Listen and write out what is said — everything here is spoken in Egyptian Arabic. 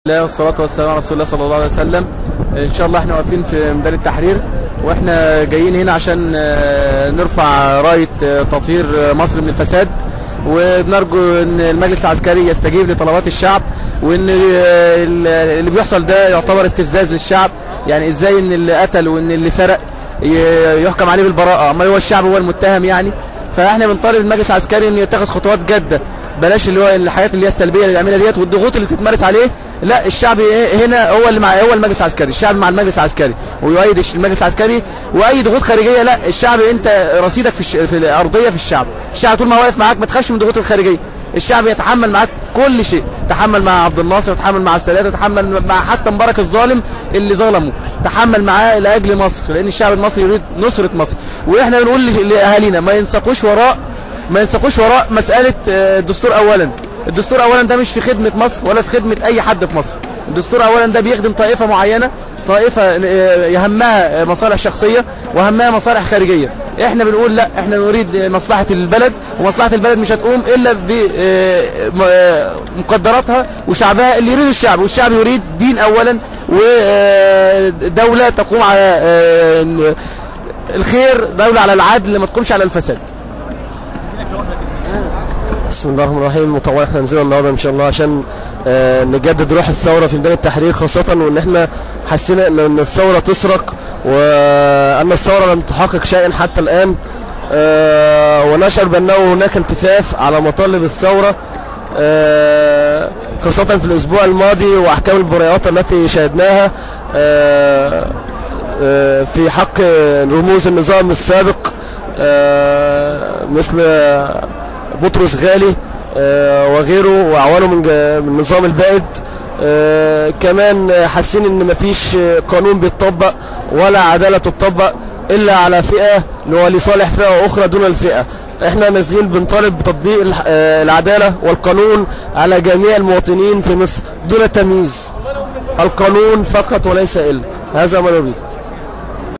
الله والصلاة والسلام على رسول الله صلى الله عليه وسلم ان شاء الله احنا واقفين في ميدان التحرير واحنا جايين هنا عشان آه، نرفع راية آه، تطهير آه، مصر من الفساد وبنرجو ان المجلس العسكري يستجيب لطلبات الشعب وان آه، ال- اللي بيحصل ده يعتبر استفزاز للشعب يعني ازاي ان اللي قتل وان اللي سرق ي- يحكم عليه بالبراءة اما هو الشعب هو المتهم يعني فاحنا بنطالب المجلس العسكري انه يتخذ خطوات جاده بلاش اللي هو الحياه اللي هي السلبيه اللي بيعملها ديت والضغوط اللي بتتمارس عليه لا الشعب هنا هو اللي مع هو المجلس العسكري الشعب مع المجلس العسكري ويؤيد الش- المجلس العسكري واي ضغوط خارجيه لا الشعب انت رصيدك في الش... في الارضيه في الشعب الشعب طول ما هو واقف معاك ما تخافش من الضغوط الخارجيه الشعب يتحمل معاك كل شيء تحمل مع عبد الناصر وتحمل مع السادات وتحمل مع حتى مبارك الظالم اللي ظلمه تحمل معاه لاجل مصر لان الشعب المصري يريد نصره مصر واحنا بنقول ل- لاهالينا ما ينساقوش وراء ما ينساقوش وراء مساله آه، الدستور اولا الدستور اولا ده مش في خدمه مصر ولا في خدمه اي حد في مصر الدستور اولا ده بيخدم طائفه معينه طائفه آه، يهمها مصالح شخصيه وهمها مصالح خارجيه احنا بنقول لا احنا نريد مصلحه البلد ومصلحه البلد مش هتقوم الا بمقدراتها وشعبها اللي يريد الشعب والشعب يريد دين اولا ودوله تقوم على آه، الخير دوله على العدل ما تقومش على الفساد بسم الله الرحمن الرحيم وطبعا احنا نزلنا النهارده ان شاء الله عشان آه، نجدد روح الثوره في ميدان التحرير خاصه وان احنا حسينا ان إن الثوره تسرق وان الثوره لم تحقق شيئا حتى الان آه، ونشعر بانه هناك التفاف على مطالب الثوره آه، خاصه في الاسبوع الماضي واحكام البريئات التي شاهدناها آه، آه، في حق رموز النظام السابق آه، مثل بطرس غالي آه، وغيره واعوانه من جا- من النظام البائد آه، كمان حاسين ان مفيش قانون بيتطبق ولا عداله تطبق الا على فئه اللي هو لصالح فئه اخرى دون الفئه احنا نازلين بنطالب بتطبيق الح- آه، العداله والقانون على جميع المواطنين في مصر دون تمييز القانون فقط وليس الا هذا ما نريد